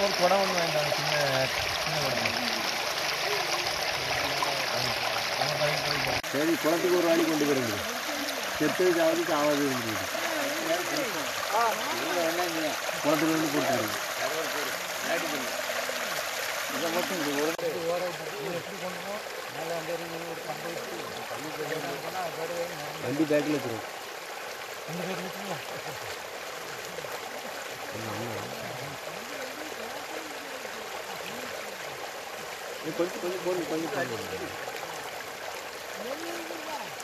ஒரு குடம் ஒன்று வேண்டாம் சின்ன சின்ன குடம் சரி குளத்துக்கு ஒரு வாடி கொண்டு போயிருங்க செத்து சாவது சாவாது இருந்தது குளத்துக்கு வந்து போட்டு வண்டி பேக்கில் வச்சிரும் கொஞ்சம் கொஞ்சம் போடுங்க கொஞ்சம் போடுங்க